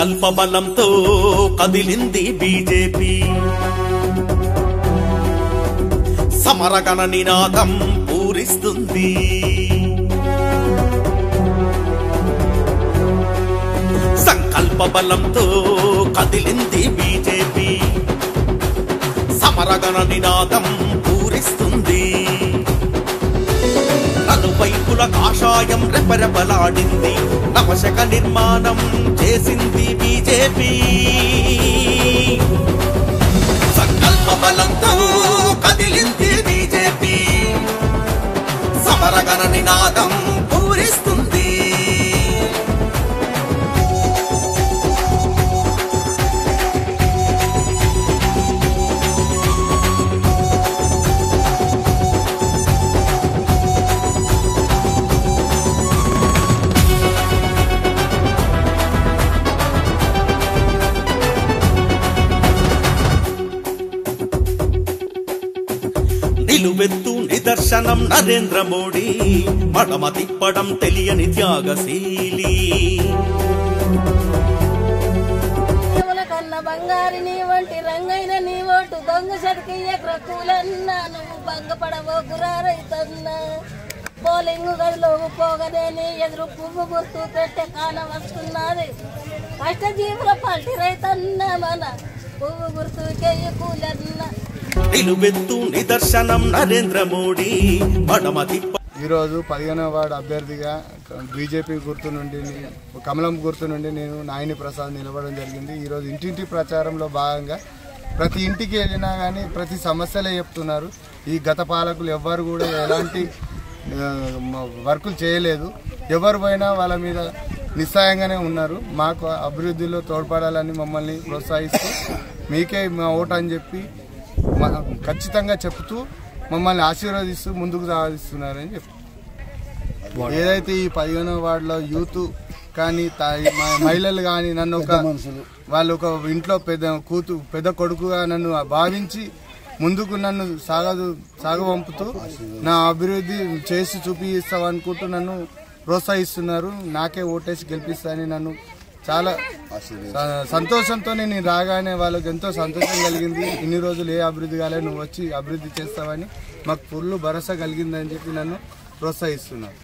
సంకల్ప బలంతో కదిలింది బీజేపీ సమరగణ నినాదం పూరిస్తుంది సంకల్ప బలంతో కదిలింది బీజేపీ సమరగణ నినాదం పూరిస్తుంది నలువైపుల కాషాయం రెపరెపలాడింది నవశక నిర్మాణం చేసింది బీజేపీ సంకల్ప బలంతో కదిలింది బీజేపీ సమరగణ నినాదం పూరిస్తుంది నిలువెత్తు నిదర్శనం నరేంద్ర మోడీ మడమ తిప్పడం తెలియని త్యాగశీలి దేవుల కన్న బంగారి నీ వంటి రంగైన నీ ఓటు దొంగ సతికియ్య క్రక్కులన్నా నువ్వు భంగపడవో గురారైతన్నా పోలింగ్ గదిలో పోగదేని ఎదురు పువ్వు గుర్తు పెట్టే కాన వస్తున్నది కష్టజీవుల పంటి రైతన్న మన పువ్వు గుర్తు చెయ్యి కూలన్నా నిలువెత్తు నిదర్శనం నరేంద్ర మోడీ మడమ తిప్ప ఈరోజు పదిహేనవ వార్డు అభ్యర్థిగా బీజేపీ గుర్తు నుండి నే- కమలం గుర్తు నుండి నేను నాయని ప్రసాద్ నిలబడడం జరిగింది ఈరోజు ఇంటింటి ప్రచారంలో భాగంగా ప్రతి ఇంటికి వెళ్ళినా కానీ ప్రతి సమస్యలే చెప్తున్నారు ఈ గత పాలకులు ఎవ్వరు కూడా ఎలాంటి ఆ, మ- వర్కులు చేయలేదు ఎవరు పోయినా వాళ్ళ మీద నిస్సాయంగానే ఉన్నారు మాకు అభివృద్ధిలో తోడ్పడాలని మమ్మల్ని ప్రోత్సహిస్తూ మీకే మా ఓటు అని చెప్పి మ- ఖచ్చితంగా చెప్తూ మమ్మల్ని ఆశీర్వదిస్తూ ముందుకు సాగిస్తున్నారని చెప్పి ఏదైతే ఈ పదిహేనో వార్డులో యూత్ కానీ తా- మ- మహిళలు కానీ నన్ను ఒక వాళ్ళు ఒక ఇంట్లో పెద్ద కూతు పెద్ద కొడుకుగా నన్ను భావించి ముందుకు నన్ను సాగదు సాగవంపుతూ నా అభివృద్ధి చేసి చూపిస్తావు అనుకుంటూ నన్ను ప్రోత్సహిస్తున్నారు నాకే ఓటేసి గెలిపిస్తానని నన్ను చాలా స- సంతోషంతో నేను రాగానే వాళ్ళకి ఎంతో సంతోషం కలిగింది ఇన్ని రోజులు ఏ అభివృద్ధి కాలే నువ్వు వచ్చి అభివృద్ధి చేస్తావని మాకు ఫుల్ భరోసా కలిగిందని చెప్పి నన్ను ప్రోత్సహిస్తున్నారు